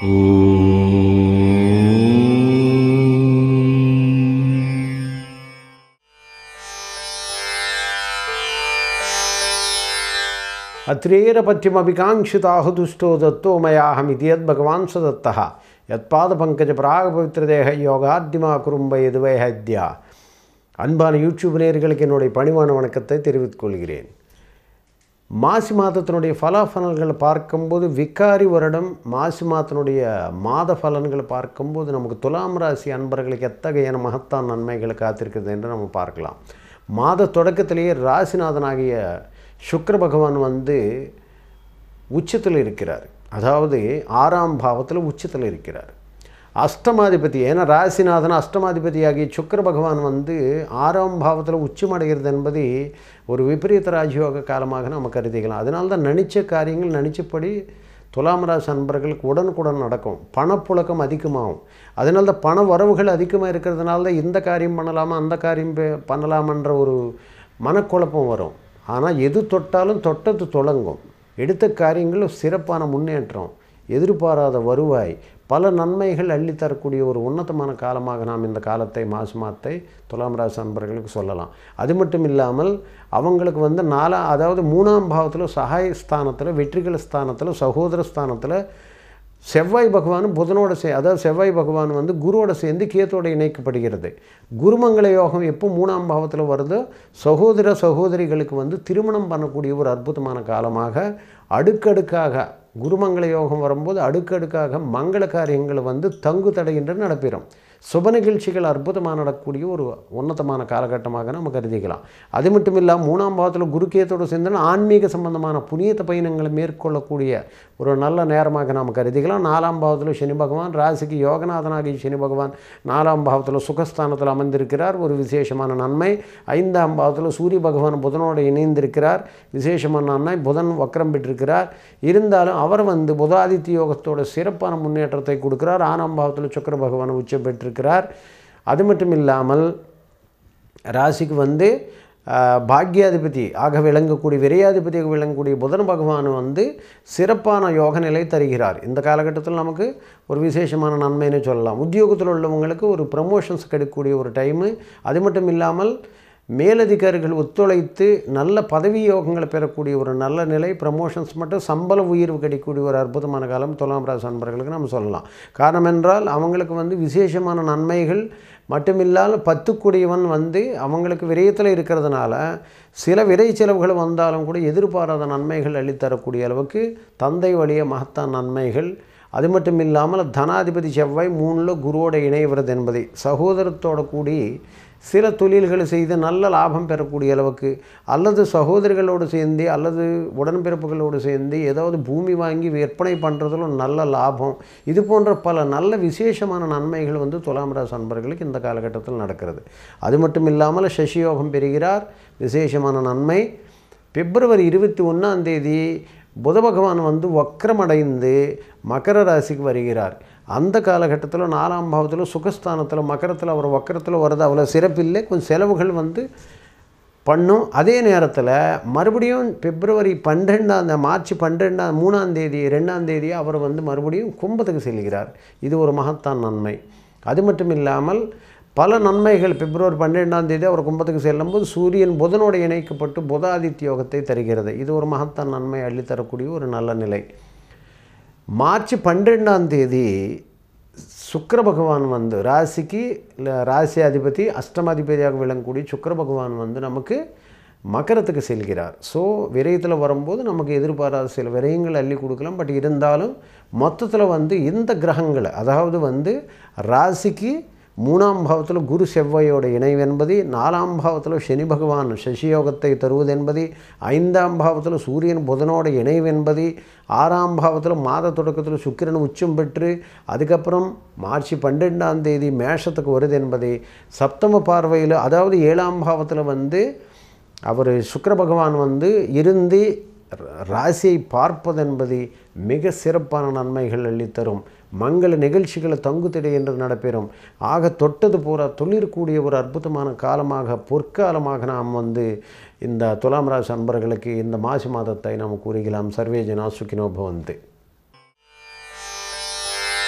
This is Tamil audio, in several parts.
அத்ரேரபத்தியமபிகாங்ஷிதாக துஷ்டோ தத்தோ மயாஹமிதி யத் பகவான் சதத்தா யத்பாத பங்கஜ பராக பவித்திரதேக யோகாத்திமா குறும்ப எதுவே ஹத்யா அன்பான யூடியூப் நேயர்களுக்கு என்னுடைய பணிவான வணக்கத்தை தெரிவித்துக் கொள்கிறேன் மாசி மாதத்தினுடைய பலாபலன்களை பார்க்கும்போது விக்காரி வருடம் மாசி மாதத்தினுடைய மாத பலன்களை பார்க்கும்போது நமக்கு துலாம் ராசி அன்பர்களுக்கு எத்தகையான மகத்தான் நன்மைகள் காத்திருக்கிறது என்று நம்ம பார்க்கலாம் மாத தொடக்கத்திலேயே ராசிநாதனாகிய சுக்கிர பகவான் வந்து உச்சத்தில் இருக்கிறார் அதாவது ஆறாம் பாவத்தில் உச்சத்தில் இருக்கிறார் அஷ்டமாதிபதி ஏன்னா ராசிநாதன் அஷ்டமாதிபதியாகிய சுக்கிர பகவான் வந்து ஆறாம் பாவத்தில் உச்சமடைகிறது என்பது ஒரு விபரீத ராஜயோக காலமாக நம்ம கருதிக்கலாம் அதனால தான் நினச்ச காரியங்கள் நினச்சபடி துலாம் ராசி அன்பர்களுக்கு உடனுக்குடன் நடக்கும் பணப்புழக்கம் அதிகமாகும் அதனால தான் பண வரவுகள் அதிகமாக இருக்கிறதுனால தான் இந்த காரியம் பண்ணலாமா அந்த காரியம் பே- பண்ணலாமன்ற ஒரு மனக்குழப்பம் வரும் ஆனால் எது தொட்டாலும் தொட்டது தொடங்கும் எடுத்த காரியங்கள் சிறப்பான முன்னேற்றம் எதிர்பாராத வருவாய் பல நன்மைகள் அள்ளி தரக்கூடிய ஒரு உன்னதமான காலமாக நாம் இந்த காலத்தை மாசி மாதத்தை துலாம் ராசி அன்பர்களுக்கு சொல்லலாம் அது மட்டும் இல்லாமல் அவங்களுக்கு வந்து நாலா அதாவது மூணாம் பாவத்தில் சகாய ஸ்தானத்தில் வெற்றிகள் ஸ்தானத்தில் சகோதர ஸ்தானத்தில் செவ்வாய் பகவான் புதனோட சே அதாவது செவ்வாய் பகவான் வந்து குருவோட சேர்ந்து கேத்தோட இணைக்கப்படுகிறது குருமங்கள யோகம் எப்போ மூணாம் பாவத்தில் வருதோ சகோதர சகோதரிகளுக்கு வந்து திருமணம் பண்ணக்கூடிய ஒரு அற்புதமான காலமாக அடுக்கடுக்காக குருமங்கள யோகம் வரும்போது அடுக்கடுக்காக மங்கள காரியங்கள் வந்து தங்கு தடையின்றி நடப்பிடும் சுப நிகழ்ச்சிகள் அற்புதமாக நடக்கக்கூடிய ஒரு உன்னதமான காலகட்டமாக நம்ம கருதிக்கலாம் அது மட்டும் இல்லாமல் மூணாம் பாவத்தில் குருக்கேத்தோடு சேர்ந்து ஆன்மீக சம்பந்தமான புனித பயணங்களை மேற்கொள்ளக்கூடிய ஒரு நல்ல நேரமாக நாம் கருதிக்கலாம் நாலாம் பாவத்தில் சனி பகவான் ராசிக்கு யோகநாதனாகிய சனி பகவான் நாலாம் பாவத்தில் சுகஸ்தானத்தில் அமர்ந்திருக்கிறார் ஒரு விசேஷமான நன்மை ஐந்தாம் பாவத்தில் சூரிய பகவான் புதனோடு இணைந்திருக்கிறார் விசேஷமான நன்மை புதன் வக்கரம் பெற்றிருக்கிறார் இருந்தாலும் அவர் வந்து புதாதித்ய யோகத்தோட சிறப்பான முன்னேற்றத்தை கொடுக்கிறார் ஆறாம் பாவத்தில் சுக்கிர பகவான் உச்சம் பெற்றிருக்கிறார் அது மட்டும் இல்லாமல் ராசிக்கு வந்து ஆஹ், பாக்யாதிபதி ஆக விளங்கக்கூடிய விரையாதிபதியாக விளங்கக்கூடிய புதன் பகவான் வந்து சிறப்பான யோக நிலை தருகிறார் இந்த காலகட்டத்தில் நமக்கு ஒரு விசேஷமான நன்மைன்னு சொல்லலாம் உத்தியோகத்தில் உள்ளவங்களுக்கு ஒரு ப்ரமோஷன்ஸ் கிடைக்கக்கூடிய ஒரு டைமு அது மட்டும் இல்லாமல் மேலதிகாரிகள் ஒத்துழைத்து நல்ல பதவி யோகங்களை பெறக்கூடிய ஒரு நல்ல நிலை ப்ரமோஷன்ஸ் மட்டும் சம்பள உயர்வு கிடைக்கக்கூடிய ஒரு அற்புதமான காலம் துலாம் ராசி அன்பர்களுக்கு நம்ம சொல்லலாம் காரணம் என்றால் அவங்களுக்கு வந்து விசேஷமான நன்மைகள் மட்டுமில்லாமல் பத்துக்குடியவன் வந்து அவங்களுக்கு விரயத்தில் இருக்கிறதுனால சில விரை செலவுகள் வந்தாலும் கூட எதிர்பாராத நன்மைகள் அள்ளித்தரக்கூடிய அளவுக்கு தந்தை வழிய மகத்தான் நன்மைகள் அது மட்டும் இல்லாமல் தனாதிபதி செவ்வாய் மூணில் குருவோட இணைவது என்பதை சகோதரத்தோட கூடி சில தொழில்களை செய்து நல்ல லாபம் பெறக்கூடிய அளவுக்கு அல்லது சகோதரிகளோடு சேர்ந்து அல்லது உடன்பிறப்புகளோடு சேர்ந்து ஏதாவது பூமி வாங்கி விற்பனை பண்ணுறதுலும் நல்ல லாபம் இது போன்ற பல நல்ல விசேஷமான நன்மைகள் வந்து துலாம் ராசி அன்பர்களுக்கு இந்த காலகட்டத்தில் நடக்கிறது அது மட்டும் இல்லாமல் சசியோகம் பெறுகிறார் விசேஷமான நன்மை பிப்ரவரி இருபத்தி ஒன்றாம் தேதி புத பகவான் வந்து வக்ரமடைந்து மகர ராசிக்கு வருகிறார் அந்த காலகட்டத்தில் நாலாம் பாவத்தில் சுகஸ்தானத்தில் மகரத்தில் அவர் வக்கரத்தில் வர்றது அவ்வளோ சிறப்பில்லை கொஞ்சம் செலவுகள் வந்து பண்ணும் அதே நேரத்தில் மறுபடியும் பிப்ரவரி பன்னிரெண்டாம் அந்த மார்ச் பன்னிரெண்டாம் மூணாம் தேதி ரெண்டாம் தேதி அவர் வந்து மறுபடியும் கும்பத்துக்கு செல்கிறார் இது ஒரு மகத்தான் நன்மை அது மட்டும் இல்லாமல் பல நன்மைகள் பிப்ரவரி பன்னிரெண்டாம் தேதி அவர் கும்பத்துக்கு செல்லும்போது சூரியன் புதனோடு இணைக்கப்பட்டு புதாதித்ய யோகத்தை தருகிறது இது ஒரு மகத்தான் நன்மை அள்ளித்தரக்கூடிய ஒரு நல்ல நிலை மார்ச் பன்னிரெண்டாம் தேதி சுக்கிர பகவான் வந்து ராசிக்கு இல்லை ராசி அதிபதி அஷ்டமாதிபதியாக விளங்கக்கூடிய சுக்கிர பகவான் வந்து நமக்கு மகரத்துக்கு செல்கிறார் ஸோ விரயத்தில் வரும்போது நமக்கு எதிர்பாராத சில விரயங்கள் அள்ளி கொடுக்கலாம் பட் இருந்தாலும் மொத்தத்தில் வந்து இந்த கிரகங்களை அதாவது வந்து ராசிக்கு மூணாம் பாவத்தில் குரு செவ்வாயோட இணைவு என்பது நாலாம் பாவத்தில் சனி பகவான் சசியோகத்தை தருவது என்பது ஐந்தாம் பாவத்தில் சூரியன் புதனோட இணைவு என்பது ஆறாம் பாவத்தில் மாத தொடக்கத்தில் சுக்கிரன் உச்சம் பெற்று அதுக்கப்புறம் மார்ச் பன்னிரெண்டாம் தேதி மேஷத்துக்கு வருது என்பது சப்தம பார்வையில் அதாவது ஏழாம் பாவத்தில் வந்து அவர் சுக்கிர பகவான் வந்து இருந்து ராசியை பார்ப்பதென்பது மிக சிறப்பான நன்மைகள் அள்ளித்தரும் மங்கள நிகழ்ச்சிகளை தங்குத்திடை என்று நடப்பெறும் ஆக தொட்டது பூரா தொழிற்கூடிய ஒரு அற்புதமான காலமாக பொற்காலமாக நாம் வந்து இந்த துலாம் ராசி அன்பர்களுக்கு இந்த மாசி மாதத்தை நாம் கூறுகிறோம் சர்வே ஜனா சுக்கினோ பவந்து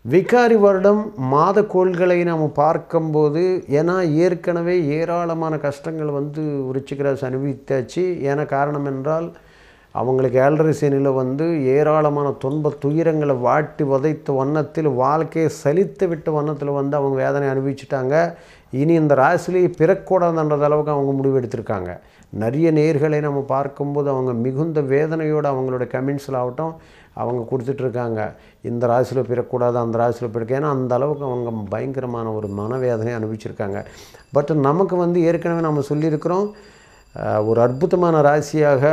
விகாரி வருடம் மாத கோள்களை நாம் பார்க்கும்போது ஏன்னா ஏற்கனவே ஏராளமான கஷ்டங்கள் வந்து விருச்சிகராசி அனுபவித்தாச்சு ஏன்னா காரணம் என்றால் அவங்களுக்கு ஏழரை சனியில் வந்து ஏராளமான துன்ப துயரங்களை வாட்டி வதைத்த வண்ணத்தில் வாழ்க்கையை சலித்து விட்ட வண்ணத்தில் வந்து அவங்க வேதனை அனுபவிச்சுட்டாங்க இனி இந்த ராசிலேயே பிறக்கூடாதுன்றது அளவுக்கு அவங்க முடிவு எடுத்திருக்காங்க நிறைய நேர்களை நம்ம பார்க்கும்போது அவங்க மிகுந்த வேதனையோடு அவங்களோட கமெண்ட்ஸில் ஆகட்டும் அவங்க கொடுத்துட்ருக்காங்க இந்த ராசியில் பிறக்கூடாது அந்த ராசியில் பிறக்க ஏன்னா அந்த அளவுக்கு அவங்க பயங்கரமான ஒரு மனவேதனையை அனுபவிச்சிருக்காங்க பட் நமக்கு வந்து ஏற்கனவே நம்ம சொல்லியிருக்கிறோம் அஹ், ஒரு அற்புதமான ராசியாக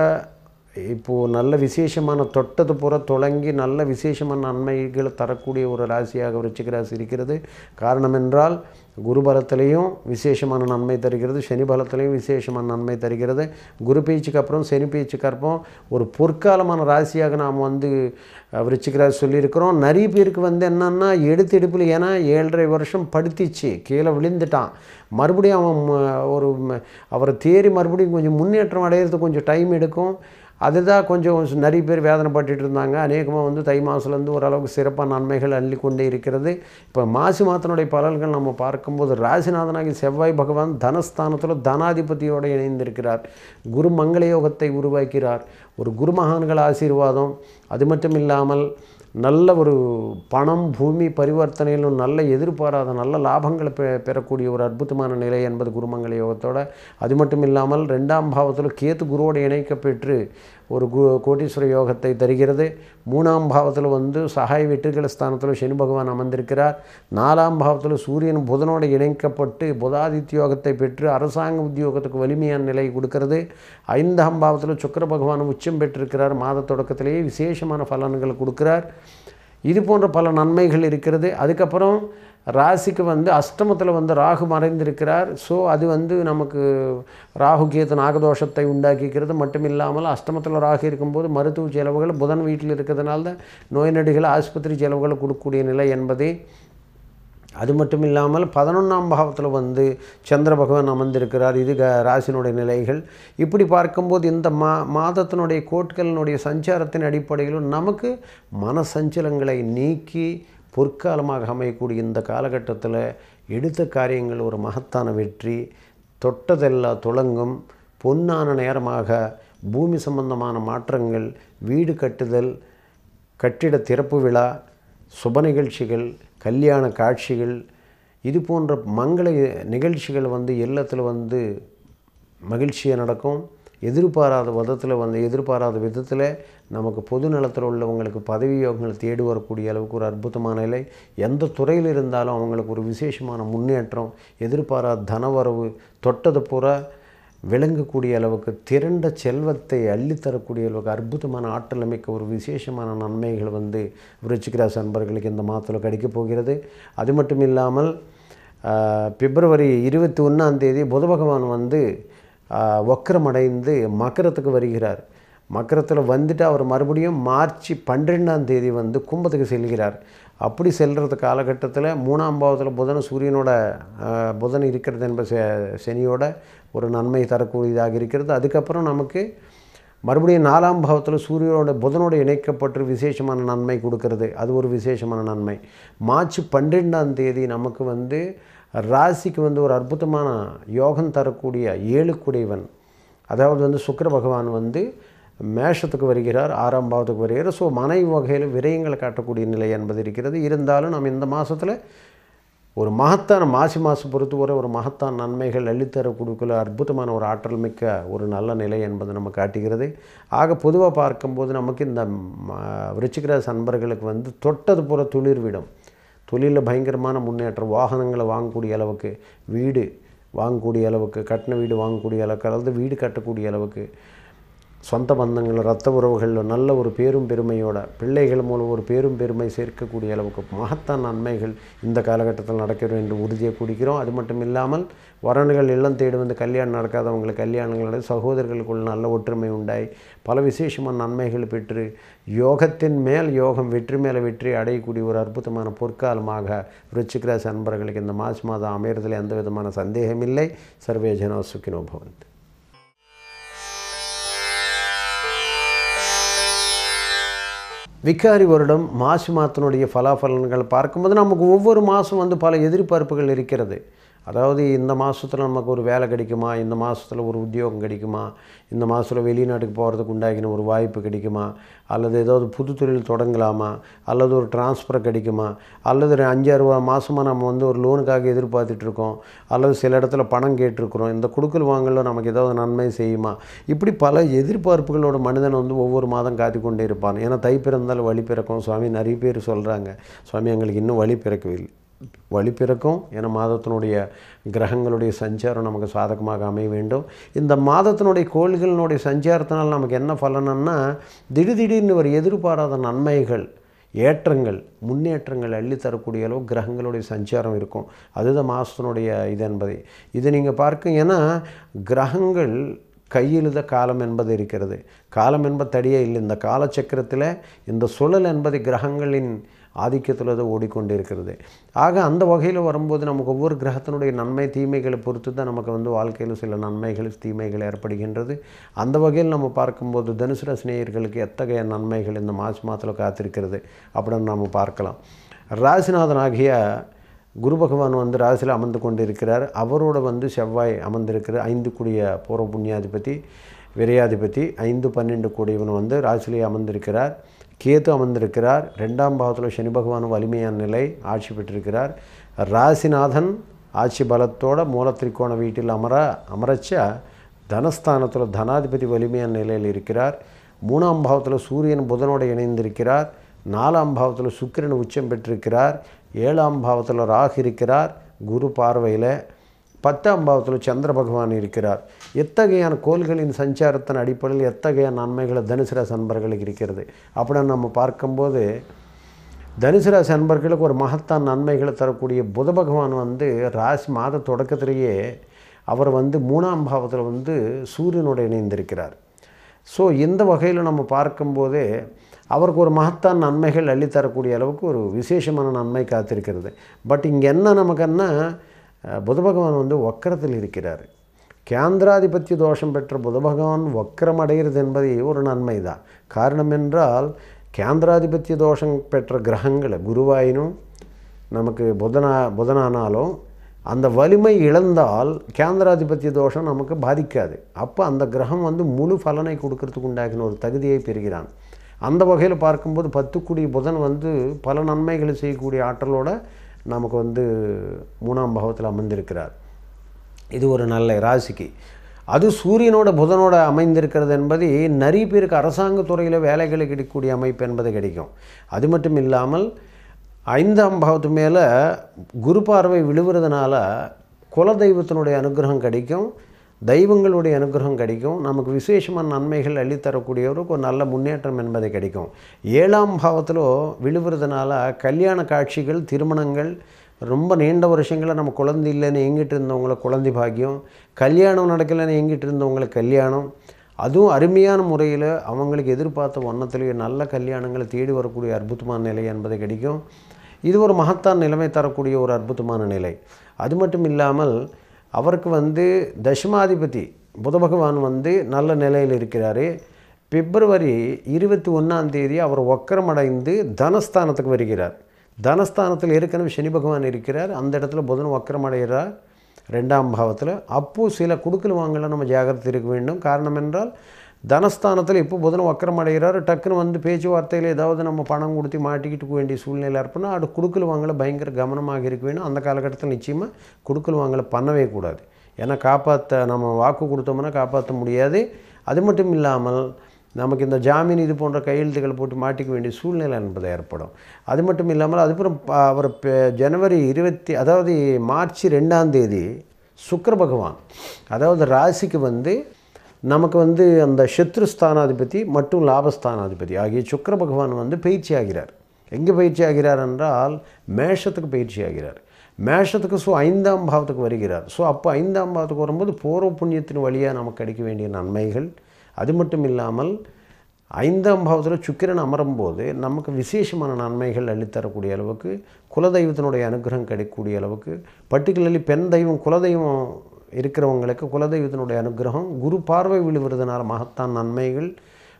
இப்போது நல்ல விசேஷமான தொட்டது புற தொடங்கி நல்ல விசேஷமான நன்மைகளை தரக்கூடிய ஒரு ராசியாக விருச்சிக ராசி இருக்கிறது காரணம் என்றால் குரு பலத்திலையும் விசேஷமான நன்மை தருகிறது சனி பலத்திலையும் விசேஷமான நன்மை தருகிறது குரு பேச்சுக்கு அப்புறம் சனி பேச்சுக்கு அப்புறம் ஒரு பொற்காலமான ராசியாக நாம் வந்து அஹ், விருச்சிக ராசி சொல்லியிருக்கிறோம் நிறைய பேருக்கு வந்து என்னன்னா எடுத்து எடுப்பில் ஏன்னா ஏழரை வருஷம் படுத்திச்சு கீழே விழுந்துட்டான் மறுபடியும் அவன் ம- ஒரு ம- அவரை தேறி மறுபடியும் கொஞ்சம் முன்னேற்றம் அடையிறதுக்கு கொஞ்சம் டைம் எடுக்கும் அதுதான் கொஞ்சம் நிறைய பேர் வேதனைப்பட்டுட்டு இருந்தாங்க அநேகமாக வந்து தை மாதத்துலேருந்து ஓரளவுக்கு சிறப்பான நன்மைகள் அள்ளி கொண்டே இருக்கிறது இப்போ மாசி மாதத்தினுடைய பலன்கள் நம்ம பார்க்கும்போது ராசிநாதனாகி செவ்வாய் பகவான் தனஸ்தானத்தில் தனாதிபதியோடு இணைந்திருக்கிறார் குரு மங்கள யோகத்தை உருவாக்கிறார் ஒரு குருமகான்கள் ஆசீர்வாதம் அது மட்டும் இல்லாமல் நல்ல ஒரு பணம் பூமி பரிவர்த்தனையிலும் நல்ல எதிர்பாராத நல்ல லாபங்களை பெ பெறக்கூடிய ஒரு அற்புதமான நிலை என்பது குருமங்கள யோகத்தோட அது மட்டும் இல்லாமல் ரெண்டாம் பாவத்தில் கேத்து குருவோடு இணைக்கப்பெற்று ஒரு கு கோட்டீஸ்வர யோகத்தை தருகிறது மூணாம் பாவத்தில் வந்து சகாய வெற்றிகள ஸ்தானத்தில் சனி பகவான் அமர்ந்திருக்கிறார் நாலாம் பாவத்தில் சூரியன் புதனோடு இணைக்கப்பட்டு புதாதித்ய யோகத்தை பெற்று அரசாங்க உத்தியோகத்துக்கு வலிமையான நிலை கொடுக்கிறது ஐந்தாம் பாவத்தில் சுக்கிர பகவான் உச்சம் பெற்றிருக்கிறார் மாத தொடக்கத்திலேயே விசேஷமான பலன்கள் கொடுக்கிறார் இது போன்ற பல நன்மைகள் இருக்கிறது அதுக்கப்புறம் ராசிக்கு வந்து அஷ்டமத்தில் வந்து ராகு மறைந்திருக்கிறார் ஸோ அது வந்து நமக்கு ராகு கேது நாகதோஷத்தை உண்டாக்கிக்கிறது மட்டும் இல்லாமல் அஷ்டமத்தில் ராகு இருக்கும்போது மருத்துவ செலவுகள் புதன் வீட்டில் இருக்கிறதுனால தான் நோய் நொடிகள் ஆஸ்பத்திரி செலவுகள் கொடுக்கக்கூடிய நிலை என்பதை அது மட்டும் இல்லாமல் பதினொன்றாம் பாவத்தில் வந்து சந்திர பகவான் அமர்ந்திருக்கிறார் இது க ராசினுடைய நிலைகள் இப்படி பார்க்கும்போது இந்த மா மாதத்தினுடைய கோட்களினுடைய சஞ்சாரத்தின் அடிப்படையிலும் நமக்கு மன சஞ்சலங்களை நீக்கி பொற்காலமாக அமையக்கூடிய இந்த காலகட்டத்தில் எடுத்த காரியங்கள் ஒரு மகத்தான வெற்றி தொட்டதெல்லாம் துளங்கும் பொன்னான நேரமாக பூமி சம்பந்தமான மாற்றங்கள் வீடு கட்டுதல் கட்டிட திறப்பு விழா சுப நிகழ்ச்சிகள் கல்யாண காட்சிகள் இது போன்ற மங்கள நிகழ்ச்சிகள் வந்து இல்லத்தில் வந்து மகிழ்ச்சியாக நடக்கும் எதிர்பாராத விதத்தில் வந்து எதிர்பாராத விதத்தில் நமக்கு பொது நலத்தில் உள்ளவங்களுக்கு பதவி யோகங்கள் தேடி வரக்கூடிய அளவுக்கு ஒரு அற்புதமான நிலை எந்த துறையில் இருந்தாலும் அவங்களுக்கு ஒரு விசேஷமான முன்னேற்றம் எதிர்பாராத தனவரவு தொட்டது பூரா விளங்கக்கூடிய அளவுக்கு திரண்ட செல்வத்தை அள்ளித்தரக்கூடிய அளவுக்கு அற்புதமான ஆற்றல் அமைக்க ஒரு விசேஷமான நன்மைகள் வந்து விருச்சிகராசி அன்பர்களுக்கு இந்த மாதத்தில் கிடைக்கப் போகிறது அது மட்டும் இல்லாமல் ஆஹ், பிப்ரவரி இருபத்தி ஒன்றாம் தேதி புத பகவான் வந்து ஆஹ், வக்ரமடைந்து மக்கரத்துக்கு வருகிறார் மக்கரத்தில் வந்துட்டு அவர் மறுபடியும் மார்ச் பன்னிரெண்டாம் தேதி வந்து கும்பத்துக்கு செல்கிறார் அப்படி செல்கிறது காலகட்டத்தில் மூணாம் பாவத்தில் புதன் சூரியனோட ஆஹ், புதன் இருக்கிறது என்ப செ- சனியோட ஒரு நன்மை தரக்கூடியதாக இருக்கிறது அதுக்கப்புறம் நமக்கு மறுபடியும் நாலாம் பாவத்தில் சூரியனோட புதனோட இணைக்கப்பட்டு விசேஷமான நன்மை கொடுக்கறது அது ஒரு விசேஷமான நன்மை மார்ச் பன்னிரெண்டாம் தேதி நமக்கு வந்து ராசிக்கு வந்து ஒரு அற்புதமான யோகம் தரக்கூடிய ஏழுக்குடையவன் அதாவது வந்து சுக்கிர பகவான் வந்து மேஷத்துக்கு வருகிறார் ஆறாம் பாவத்துக்கு வருகிறார் ஸோ மனைவி வகையில் விரயங்களை காட்டக்கூடிய நிலை என்பது இருக்கிறது இருந்தாலும் நம்ம இந்த மாதத்தில் ஒரு மகத்தான மாசி மாதம் பொறுத்தவரை ஒரு மகத்தான நன்மைகள் அள்ளித்தர கொடுக்கல அற்புதமான ஒரு ஆற்றல் மிக்க ஒரு நல்ல நிலை என்பது நம்ம காட்டுகிறது ஆக பொதுவாக பார்க்கும்போது நமக்கு இந்த ம- விருச்சிகராசி அன்பர்களுக்கு வந்து தொட்டது போல துளிர்விடும் தொழிலில் பயங்கரமான முன்னேற்றம் வாகனங்களை வாங்கக்கூடிய அளவுக்கு வீடு வாங்கக்கூடிய அளவுக்கு கட்டின வீடு வாங்கக்கூடிய அளவுக்கு அதாவது வீடு கட்டக்கூடிய அளவுக்கு சொந்த பந்தங்கள் ரத்த உறவுகள் நல்ல ஒரு பேரும் பெருமையோட பிள்ளைகள் மூலம் ஒரு பேரும் பெருமை சேர்க்கக்கூடிய அளவுக்கு மகத்தான நன்மைகள் இந்த காலகட்டத்தில் நடக்கிறோம் என்று உறுதியை குடிக்கிறோம் அது மட்டும் இல்லாமல் வரன்கள் இல்லம் தேடி வந்து கல்யாணம் நடக்காதவங்களுக்கு கல்யாணங்கள் நடந்து சகோதரர்களுக்குள் நல்ல ஒற்றுமை உண்டாய் பல விசேஷமான நன்மைகள் பெற்று யோகத்தின் மேல் யோகம் வெற்றி மேலே வெற்றி அடையக்கூடிய ஒரு அற்புதமான பொற்காலமாக விருச்சிகராசி அன்பர்களுக்கு இந்த மாசி மாதம் அமையறதில் எந்த விதமான சந்தேகமில்லை சர்வே ஜனா சுக்கினோ பவந்த் விகாரி வருடம் மாசி மாதத்தினுடைய பலாபலன்கள் பார்க்கும்போது நமக்கு ஒவ்வொரு மாதம் வந்து பல எதிர்பார்ப்புகள் இருக்கிறது அதாவது இந்த மாதத்தில் நமக்கு ஒரு வேலை கிடைக்குமா இந்த மாதத்தில் ஒரு உத்தியோகம் கிடைக்குமா இந்த மாதத்தில் வெளிநாட்டுக்கு போகிறதுக்கு உண்டாகின ஒரு வாய்ப்பு கிடைக்குமா அல்லது ஏதாவது புது தொழில் தொடங்கலாமா அல்லது ஒரு டிரான்ஸ்ஃபர் கிடைக்குமா அல்லது ஒரு அஞ்சாறு மாதமாக நம்ம வந்து ஒரு லோனுக்காக எதிர்பார்த்துட்டு இருக்கோம் அல்லது சில இடத்துல பணம் கேட்டிருக்கிறோம் இந்த கொடுக்கல் வாங்கல நமக்கு ஏதாவது நன்மை செய்யுமா இப்படி பல எதிர்பார்ப்புகளோட மனிதன் வந்து ஒவ்வொரு மாதம் காத்து கொண்டே இருப்பான் ஏன்னா தை பிறந்தால் வழி பிறக்கும் சுவாமி நிறைய பேர் சொல்கிறாங்க சுவாமி எங்களுக்கு இன்னும் வழி பிறக்கவில்லை வழி பிறக்கும் ஏன்னா மாதத்தினுடைய கிரகங்களுடைய சஞ்சாரம் நமக்கு சாதகமாக அமைய வேண்டும் இந்த மாதத்தினுடைய கோள்களினுடைய சஞ்சாரத்தினால் நமக்கு என்ன பலனன்னா திடீர் திடீர்னு ஒரு எதிர்பாராத நன்மைகள் ஏற்றங்கள் முன்னேற்றங்கள் அள்ளி தரக்கூடிய அளவு கிரகங்களுடைய சஞ்சாரம் இருக்கும் அதுதான் மாதத்தினுடைய இது என்பதை இது நீங்கள் பார்க்க ஏன்னா கிரகங்கள் கையிலுத காலம் என்பது இருக்கிறது காலம் என்பது தடியே இல்லை இந்த காலச்சக்கரத்தில் இந்த சுழல் என்பது கிரகங்களின் ஆதிக்கத்தில் அது ஓடிக்கொண்டிருக்கிறது ஆக அந்த வகையில் வரும்போது நமக்கு ஒவ்வொரு கிரகத்தினுடைய நன்மை தீமைகளை பொறுத்து தான் நமக்கு வந்து வாழ்க்கையில் சில நன்மைகள் தீமைகள் ஏற்படுகின்றது அந்த வகையில் நம்ம பார்க்கும்போது தனுசு ரசினியர்களுக்கு எத்தகைய நன்மைகள் இந்த மாசி மாதத்தில் காத்திருக்கிறது அப்படின்னு நம்ம பார்க்கலாம் ராசிநாதனாகிய குரு பகவான் வந்து ராசியில் அமர்ந்து கொண்டிருக்கிறார் அவரோட வந்து செவ்வாய் அமர்ந்திருக்கிறார் ஐந்து கூடிய பூர்வ புண்ணியாதிபதி விரையாதிபதி ஐந்து பன்னெண்டு கூடியவன் வந்து ராசியிலே அமர்ந்திருக்கிறார் கேது அமர்ந்திருக்கிறார் ரெண்டாம் பாவத்தில் சனி பகவான் வலிமையான நிலை ஆட்சி பெற்றிருக்கிறார் ராசிநாதன் ஆட்சி பலத்தோட மூலத்திரிக்கோண வீட்டில் அமர அமரச்சா தனஸ்தானத்தில் தனாதிபதி வலிமையான நிலையில் இருக்கிறார் மூணாம் பாவத்தில் சூரியன் புதனோடு இணைந்திருக்கிறார் நாலாம் பாவத்தில் சுக்கிரன் உச்சம் பெற்றிருக்கிறார் ஏழாம் பாவத்தில் ராகு இருக்கிறார் குரு பார்வையில் பத்தாம் பாவத்தில் சந்திர பகவான் இருக்கிறார் எத்தகையான கோள்களின் சஞ்சாரத்தின் அடிப்படையில் எத்தகைய நன்மைகளை தனுசு ராசி அன்பர்களுக்கு இருக்கிறது அப்படின்னு நம்ம பார்க்கும்போது தனுசு ராசி அன்பர்களுக்கு ஒரு மகத்தான் நன்மைகளை தரக்கூடிய புத பகவான் வந்து ராசி மாத தொடக்கத்திலேயே அவர் வந்து மூணாம் பாவத்தில் வந்து சூரியனோடு இணைந்திருக்கிறார் ஸோ இந்த வகையில் நம்ம பார்க்கும்போதே அவருக்கு ஒரு மகத்தான் நன்மைகள் அள்ளித்தரக்கூடிய அளவுக்கு ஒரு விசேஷமான நன்மை காத்திருக்கிறது பட் இங்கே என்ன நமக்குன்னா புத பகவான் வந்து வக்கரத்தில் இருக்கிறார் கேந்திராதிபத்திய தோஷம் பெற்ற புத பகவான் வக்கரம் அடைகிறது என்பது ஒரு நன்மை தான் காரணம் என்றால் கேந்திராதிபத்திய தோஷம் பெற்ற கிரகங்களை குருவாயினும் நமக்கு புதனா புதனானாலும் அந்த வலிமை இழந்தால் கேந்திராதிபத்திய தோஷம் நமக்கு பாதிக்காது அப்போ அந்த கிரகம் வந்து முழு பலனை கொடுக்கறதுக்கு உண்டாகின ஒரு தகுதியை பெறுகிறான் அந்த வகையில் பார்க்கும்போது பத்துக்குடி புதன் வந்து பல நன்மைகளை செய்யக்கூடிய ஆற்றலோட நமக்கு வந்து மூணாம் பாவத்தில் அமர்ந்திருக்கிறார் இது ஒரு நல்ல ராசிக்கு அது சூரியனோட புதனோட அமைந்திருக்கிறது என்பது நிறைய பேருக்கு அரசாங்க துறையில் வேலைகளை கிடைக்கக்கூடிய அமைப்பு என்பது கிடைக்கும் அது மட்டும் இல்லாமல் ஐந்தாம் பாவத்து மேலே குரு பார்வை விழுவுறதுனால குலதெய்வத்தினுடைய அனுகிரகம் கிடைக்கும் தெய்வங்களுடைய அனுகிரகம் கிடைக்கும் நமக்கு விசேஷமான நன்மைகள் அள்ளித்தரக்கூடியவருக்கு ஒரு நல்ல முன்னேற்றம் என்பது கிடைக்கும் ஏழாம் பாவத்தில் விழுவுறதுனால கல்யாண காட்சிகள் திருமணங்கள் ரொம்ப நீண்ட வருஷங்களில் நம்ம குழந்தை இல்லைன்னு எங்கிட்டு இருந்தவங்கள குழந்தை பாக்கியம் கல்யாணம் நடக்கலைன்னு எங்கிட்டு இருந்தவங்களுக்கு கல்யாணம் அதுவும் அருமையான முறையில் அவங்களுக்கு எதிர்பார்த்த வண்ணத்திலேயே நல்ல கல்யாணங்களை தேடி வரக்கூடிய அற்புதமான நிலை என்பது கிடைக்கும் இது ஒரு மகத்தான் நிலைமை தரக்கூடிய ஒரு அற்புதமான நிலை அது மட்டும் இல்லாமல் அவருக்கு வந்து தசமாதிபதி புத பகவான் வந்து நல்ல நிலையில் இருக்கிறார் பிப்ரவரி இருபத்தி ஒன்றாம் தேதி அவர் வக்கரமடைந்து தனஸ்தானத்துக்கு வருகிறார் தனஸ்தானத்தில் ஏற்கனவே சனி பகவான் இருக்கிறார் அந்த இடத்துல புதன் வக்கரமடைகிறார் ரெண்டாம் பாவத்தில் அப்போது சில குடுக்கல் வாங்கல நம்ம ஜாகிரதை இருக்க வேண்டும் காரணம் என்றால் தனஸ்தானத்தில் இப்போ புதன் வக்கரம் அடைகிறார் டக்குன்னு வந்து பேச்சுவார்த்தையில் ஏதாவது நம்ம பணம் கொடுத்து மாட்டிக்கிட்டு போக வேண்டிய சூழ்நிலை இருப்போம்னா அது குடுக்கல் வாங்கல பயங்கர கவனமாக இருக்க வேணும் அந்த காலகட்டத்தில் நிச்சயமாக குடுக்கல் வாங்கல பண்ணவே கூடாது ஏன்னா காப்பாற்ற நம்ம வாக்கு கொடுத்தோம்னா காப்பாற்ற முடியாது அது மட்டும் இல்லாமல் நமக்கு இந்த ஜாமீன் இது போன்ற கையெழுத்துக்கள் போட்டு மாட்டிக்க வேண்டிய சூழ்நிலை என்பது ஏற்படும் அது மட்டும் இல்லாமல் அதுக்கப்புறம் ப- அவர் பெ- ஜனவரி இருபத்தி அதாவது மார்ச் ரெண்டாம் தேதி சுக்கிர பகவான் அதாவது ராசிக்கு வந்து நமக்கு வந்து அந்த சத்ருஸ்தானாதிபதி மற்றும் லாபஸ்தானாதிபதி ஆகிய சுக்கிர பகவான் வந்து பயிற்சி ஆகிறார் எங்கே பயிற்சி ஆகிறார் என்றால் மேஷத்துக்கு பயிற்சி ஆகிறார் மேஷத்துக்கு ஸோ ஐந்தாம் பாவத்துக்கு வருகிறார் ஸோ அப்போ ஐந்தாம் பாவத்துக்கு வரும்போது பூர்வ புண்ணியத்தின் வழியாக நமக்கு கிடைக்க வேண்டிய நன்மைகள் அது மட்டும் இல்லாமல் ஐந்தாம் பாவத்தில் சுக்கிரன் அமரும்போது நமக்கு விசேஷமான நன்மைகள் அள்ளித்தரக்கூடிய அளவுக்கு குலதெய்வத்தினுடைய அனுகிரகம் கிடைக்கக்கூடிய அளவுக்கு பர்டிகுலர்லி பெண் தெய்வம் குலதெய்வம் இருக்கிறவங்களுக்கு குலதெய்வத்தினுடைய அனுகிரகம் குரு பார்வை விழுவுறதுனால மகத்தான் நன்மைகள்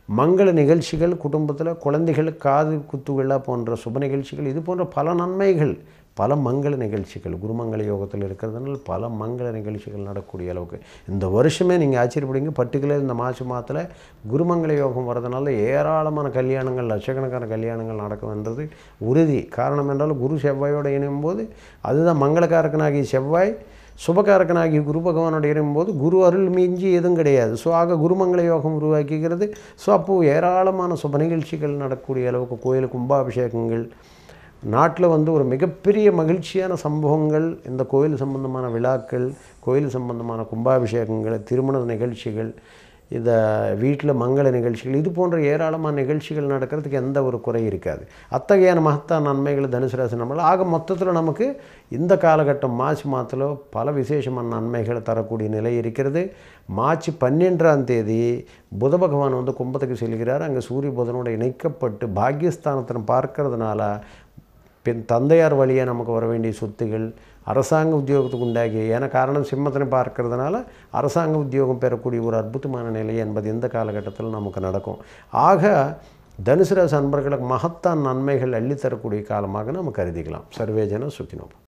மங்கள நிகழ்ச்சிகள் குடும்பத்தில் குழந்தைகளுக்கு காது குத்து விழா போன்ற சுப நிகழ்ச்சிகள் இது போன்ற பல நன்மைகள் பல மங்கள நிகழ்ச்சிகள் குருமங்கள யோகத்தில் இருக்கிறதுனால பல மங்கள நிகழ்ச்சிகள் நடக்கக்கூடிய அளவுக்கு இந்த வருஷமே நீங்கள் ஆச்சரியப்படுங்க பர்டிகுலர் இந்த மாசி மாதத்தில் குருமங்கள யோகம் வரதுனால ஏராளமான கல்யாணங்கள் லட்சக்கணக்கான கல்யாணங்கள் நடக்கும்ன்றது உறுதி காரணம் என்றால் குரு செவ்வாயோடு இணையும் போது அதுதான் மங்களக்காரக்கனாகிய செவ்வாய் சுபகாரக்கனாகிய குரு பகவானோட இணையும்போது குரு அருள் மிஞ்சி எதுவும் கிடையாது ஸோ ஆக குருமங்கள யோகம் உருவாக்கிக்கிறது ஸோ அப்போது ஏராளமான சுப நிகழ்ச்சிகள் நடக்கக்கூடிய அளவுக்கு கோயில் கும்பாபிஷேகங்கள் நாட்டில் வந்து ஒரு மிகப்பெரிய மகிழ்ச்சியான சம்பவங்கள் இந்த கோயில் சம்பந்தமான விழாக்கள் கோயில் சம்பந்தமான கும்பாபிஷேகங்கள் திருமண நிகழ்ச்சிகள் இந்த வீட்டில் மங்கள நிகழ்ச்சிகள் இது போன்ற ஏராளமான நிகழ்ச்சிகள் நடக்கிறதுக்கு எந்த ஒரு குறை இருக்காது அத்தகையான மகத்தான நன்மைகள் தனுசு ராசி நம்மள ஆக மொத்தத்தில் நமக்கு இந்த காலகட்டம் மார்ச் மாதத்தில் பல விசேஷமான நன்மைகளை தரக்கூடிய நிலை இருக்கிறது மார்ச் பன்னெண்டாம் தேதி புத பகவான் வந்து கும்பத்துக்கு செல்கிறார் அங்கே சூரிய புதனோடு இணைக்கப்பட்டு பாக்கியஸ்தானத்தை பார்க்கறதுனால பின் தந்தையார் வழியாக நமக்கு வர வேண்டிய சொத்துகள் அரசாங்க உத்தியோகத்துக்கு உண்டாகிய ஏன்னா காரணம் சிம்மத்தினை பார்க்கறதுனால அரசாங்க உத்தியோகம் பெறக்கூடிய ஒரு அற்புதமான நிலை என்பது இந்த காலகட்டத்தில் நமக்கு நடக்கும் ஆக தனுசு ராசி அன்பர்களுக்கு மகத்தான் நன்மைகள் அள்ளித்தரக்கூடிய காலமாக நம்ம கருதிக்கலாம் சர்வேஜன சுக்கினோம்